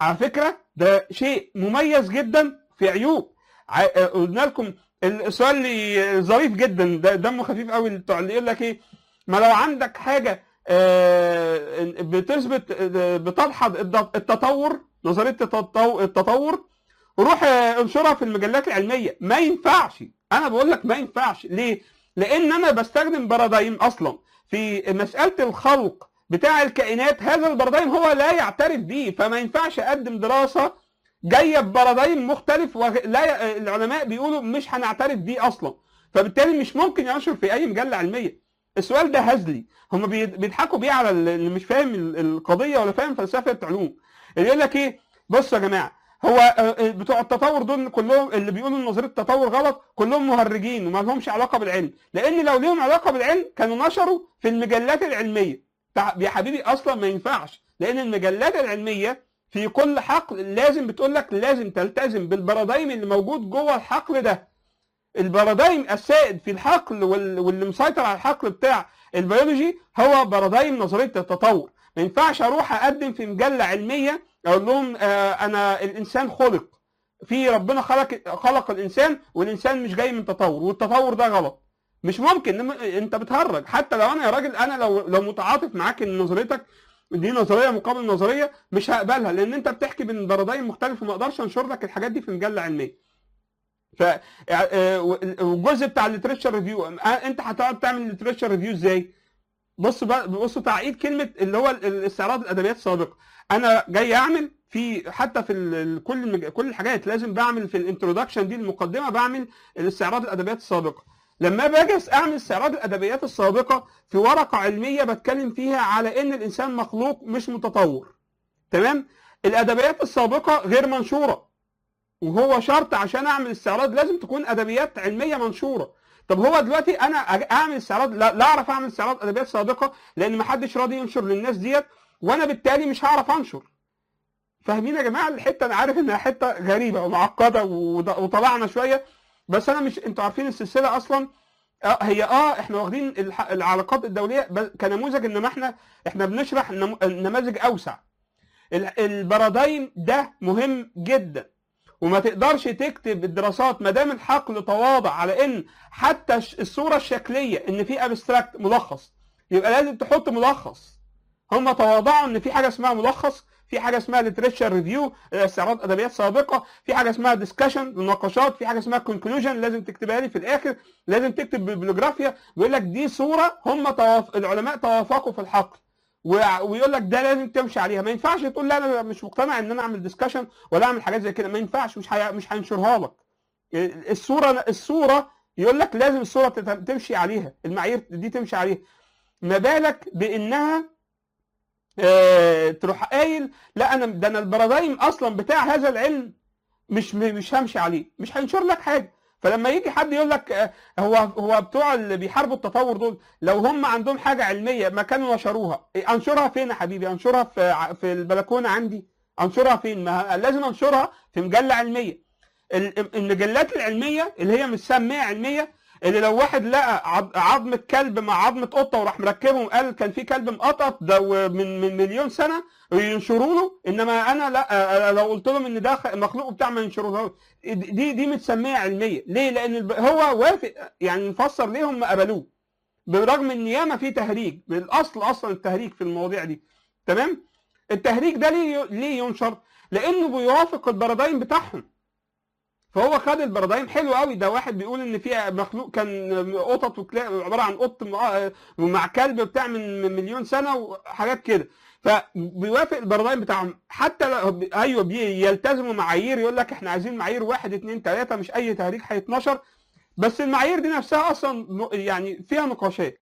على فكره ده شيء مميز جدا في عيوب ع- قلنا لكم السؤال اللي ظريف جدا ده دمه خفيف قوي بتوع اللي يقول لك ايه ما لو عندك حاجه آه، بتثبت آه، بتدحض الد- التطور نظريه التطو- التطور روح آه، انشرها في المجلات العلميه ما ينفعش انا بقول لك ما ينفعش ليه لان انا بستخدم بارادايم اصلا في مساله الخلق بتاع الكائنات هذا البارادايم هو لا يعترف بيه فما ينفعش اقدم دراسه جايه ببارادايم مختلف ولا العلماء بيقولوا مش هنعترف بيه اصلا فبالتالي مش ممكن ينشر في اي مجله علميه السؤال ده هزلي هم بي- بيضحكوا بيه على اللي مش فاهم ال- القضيه ولا فاهم فلسفه علوم اللي يقول لك ايه بصوا يا جماعه هو آه، بتوع التطور دول كلهم اللي بيقولوا ان نظريه التطور غلط كلهم مهرجين وما لهمش علاقه بالعلم لان لو ليهم علاقه بالعلم كانوا نشروا في المجلات العلميه تع- يا حبيبي اصلا ما ينفعش لان المجلات العلميه في كل حقل لازم بتقول لك لازم تلتزم بالبارادايم اللي موجود جوه الحقل ده البارادايم السائد في الحقل وال- واللي مسيطر على الحقل بتاع البيولوجي هو بارادايم نظريه التطور ما ينفعش اروح اقدم في مجله علميه اقول لهم آه انا الانسان خلق في ربنا خلق خلق الانسان والانسان مش جاي من تطور والتطور ده غلط مش ممكن إنما انت بتهرج حتى لو انا يا راجل انا لو لو متعاطف معاك ان نظريتك دي نظريه مقابل نظريه مش هقبلها لان انت بتحكي بين بارادايم مختلف وما اقدرش انشر لك الحاجات دي في مجله علميه ف آه، والجزء بتاع الليترشر ريفيو انت هتقعد تعمل ليترشر ريفيو ازاي؟ بص بقى بصوا تعقيد كلمه اللي هو الاستعراض الادبيات السابقه انا جاي اعمل في حتى في ال- كل المج... كل الحاجات لازم بعمل في الانترودكشن دي المقدمه بعمل الاستعراض الادبيات السابقه لما باجي اعمل استعراض الادبيات السابقه في ورقه علميه بتكلم فيها على ان الانسان مخلوق مش متطور تمام الادبيات السابقه غير منشوره وهو شرط عشان اعمل استعراض لازم تكون ادبيات علميه منشوره طب هو دلوقتي انا أج- اعمل استعراض لا, لا اعرف اعمل استعراض ادبيات سابقه لان ما حدش راضي ينشر للناس ديت وانا بالتالي مش هعرف انشر فاهمين يا جماعه الحته انا عارف انها حته غريبه ومعقده وض- وطلعنا شويه بس انا مش انتوا عارفين السلسله اصلا اه هي اه احنا واخدين الح- العلاقات الدوليه ب- كنموذج انما احنا احنا بنشرح نم- نماذج اوسع ال- البارادايم ده مهم جدا وما تقدرش تكتب الدراسات ما دام الحقل تواضع على ان حتى ش- الصوره الشكليه ان في ابستراكت ملخص يبقى لازم تحط ملخص هم تواضعوا ان في حاجه اسمها ملخص في حاجه اسمها ليتريتشر ريفيو استعراض ادبيات سابقه في حاجه اسمها ديسكشن مناقشات في حاجه اسمها كونكلوجن لازم تكتبها لي في الاخر لازم تكتب ببلوجرافيا بيقول لك دي صوره هم توافق العلماء توافقوا في الحقل وع- ويقول لك ده لازم تمشي عليها ما ينفعش تقول لا انا مش مقتنع ان انا اعمل ديسكشن ولا اعمل حاجات زي كده ما ينفعش مش هي... مش هينشرها لك الصوره الصوره يقول لك لازم الصوره تت- تمشي عليها المعايير دي تمشي عليها ما بالك بانها آه، تروح قايل لا انا ده انا البارادايم اصلا بتاع هذا العلم مش مش همشي عليه مش هينشر لك حاجه فلما يجي حد يقول لك آه، هو هو بتوع اللي بيحاربوا التطور دول لو هم عندهم حاجه علميه ما كانوا نشروها إيه، انشرها فين يا حبيبي انشرها في ع- في البلكونه عندي انشرها فين ما لازم انشرها في مجله علميه ال- المجلات العلميه اللي هي مسميه علميه اللي لو واحد لقى عض- عظمة كلب مع عظمة قطة وراح مركبهم قال كان في كلب مقطط ده و- من من مليون سنة ينشروا له انما انا لا أنا لو قلت لهم ان ده خ- مخلوق بتاع ما ينشروه دي دي متسمية علمية ليه؟ لان الب- هو وافق يعني نفسر ليه هم قبلوه بالرغم ان ياما في تهريج من الاصل اصلا التهريج في المواضيع دي تمام؟ التهريج ده ليه ليه ينشر؟ لانه بيوافق البارادايم بتاعهم فهو خد البارادايم حلو قوي ده واحد بيقول ان في مخلوق كان قطط وكلاب عباره عن قط مع- مع كلب بتاع من من مليون سنه وحاجات كده فبيوافق البارادايم بتاعهم حتى لو ايوه بيلتزموا معايير يقول لك احنا عايزين معايير واحد اتنين تلاته مش اي تهريج هيتنشر بس المعايير دي نفسها اصلا يعني فيها نقاشات